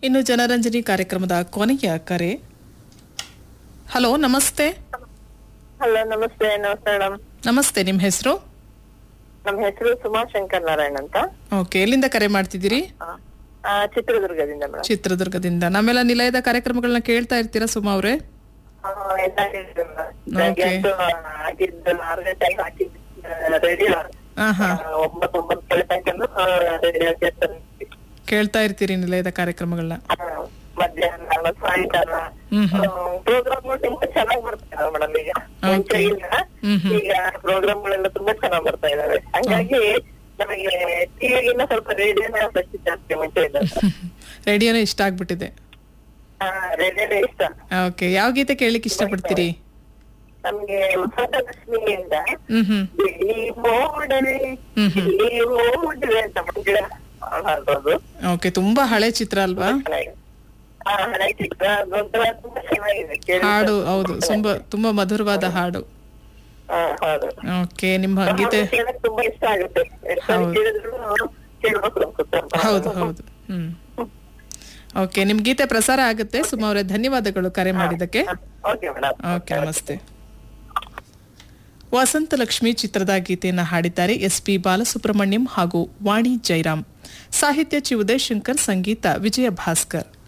ಇನ್ನು ಜನರಂಜನಿ ಕಾರ್ಯಕ್ರಮದ ಕೊನೆಯ ಕರೆ ಹಲೋ ನಮಸ್ತೆ ಹಲೋ ನಮಸ್ತೆ ನಮಸ್ತೆ ಮೇಡಮ್ ನಮಸ್ತೆ ನಿಮ್ಮ ಹೆಸರು ನಮ್ಮ ಹೆಸರು ಸುಮಾ ಶಂಕರ್ ನಾರಾಯಣ್ ಅಂತ ಓಕೆ ಎಲ್ಲಿಂದ ಕರೆ ಮಾಡ್ತಿದ್ದೀರಿ ಆ, ಆ, ಚಿತ್ರದುರ್ಗದಿಂದ ಮೇಡಮ್ ಚಿತ್ರದುರ್ಗದಿಂದ ನಮ್ಮೆಲ್ಲ ನಿಲಯದ ಕಾರ್ಯಕ್ರಮಗಳನ್ನ ಕೇಳ್ತಾ ಇರ್ತೀರಾ ಸುಮಾ ಅವ್ರೆ Okay. ಆಗಿದ್ದು ಆರು ಗಂಟೆಗೆ ಹಾಕಿದ್ದು ರೇಡಿಯೋ ಹಾ ಹಾ ಒಂಬತ್ತು ಒಂಬತ್ತು ಕೆಲಸಕ್ಕೆಂದು ರೇಡಿಯೋ ಕೇಳ್ತಾರೆ ಕೇಳ್ತಾ ಇರ್ತೀರಿ ನಿಲಯದ ಕಾರ್ಯಕ್ರಮಗಳನ್ನ ಆ, ಮಧ್ಯಾಹ್ನ ಸಾಯಂಕಾಲ ಹ್ಮ್ ಹ್ಮ್ ಪ್ರೋಗ್ರಾಮ್ಗಳು ತುಂಬಾ ಚೆನ್ನಾಗಿ ಬರ್ತಾ ಮೇಡಮ್ ಈಗ ಮುಂಚೆ ಇಲ್ಲ ಹ್ಮ್ ಹ್ಮ್. ಈಗ ಪ್ರೋಗ್ರಾಮ್ಗಳೆಲ್ಲ ತುಂಬಾ ಚೆನ್ನಾಗಿ ಬರ್ತಾ ಇದಾವೆ ಹಂಗಾಗಿ ನಮಗೆ ಟಿವಿಗಿನ್ನ ಸ್ವಲ್ಪ ರೇಡಿಯೋನೇ ಆಸಕ್ತಿ ಜಾಸ್ತಿ ಮುಂಚೆ ಇದೆ ರೇಡಿಯೋನೇ ಇಷ್ಟ ಆಗ್ಬಿಟ್ಟಿದೆ ರೇಡಿಯೋನೇ ಇಷ್ಟ ಓಕೆ ಯಾವ ಗೀತೆ ಕೇಳಲಿಕ್ಕೆ ಇಷ್ಟಪಡ್ತೀರಿ ನಮ್ಗೆ ವಸಂತಲಕ್ಷ್ಮಿಯಿಂದ ಹ್ಮ್ ಹ್ಮ್ ಬಿಳಿ ಮೋಡನೆ ಹ್ಮ್ ಹ್ಮ್. ಬಿಳಿ ಮೋಡವೆ ಅಂತ ಮಂಜುಳ ಹಾಡೋದು ಓಕೆ ತುಂಬಾ ಹಳೆ ಚಿತ್ರ ಅಲ್ವಾ ಚೆನ್ನಾಗಿದೆ ಆ ಹಳೆ ಚಿತ್ರ ಅದೊಂಥರ ತುಂಬಾ ಚೆನ್ನಾಗಿದೆ ಕೇಳಿ ಹಾಡು ಹೌದು ತುಂಬಾ ತುಂಬಾ ಮಧುರವಾದ ಹಾಡು ಹಾ ಹೌದು ಓಕೆ ನಿಮ್ಮ ಗೀತೆ ಕೇಳಕ್ ತುಂಬಾ ಇಷ್ಟ ಆಗುತ್ತೆ ಎಷ್ಟ್ ಸಲ ಹೌದು. ಕೇಳಿದ್ರು ಕೇಳ್ಬೇಕು ಅನ್ಸುತ್ತೆ ಹೌದು ಹೌದು ಹ್ಮ್ ಓಕೆ ನಿಮ್ ಗೀತೆ ಪ್ರಸಾರ ಆಗುತ್ತೆ ಸುಮಾ ಅವರೇ ಧನ್ಯವಾದಗಳು ಕರೆ ಮಾಡಿದ್ದಕ್ಕೆ ಓಕೆ ಮೇಡಮ್ ಓಕೆ ನಮಸ್ತೆ ವಸಂತಲಕ್ಷ್ಮಿ ಚಿತ್ರದ ಗೀತೆಯನ್ನು ಹಾಡಿದ್ದಾರೆ ಎಸ್ ಪಿ ಬಾಲಸುಬ್ರಹ್ಮಣ್ಯಂ ಹಾಗೂ ವಾಣಿ ಜೈರಾಮ್ ಸಾಹಿತ್ಯ ಚಿ ಉದಯಶಂಕರ್ ಸಂಗೀತ ವಿಜಯ ಭಾಸ್ಕರ್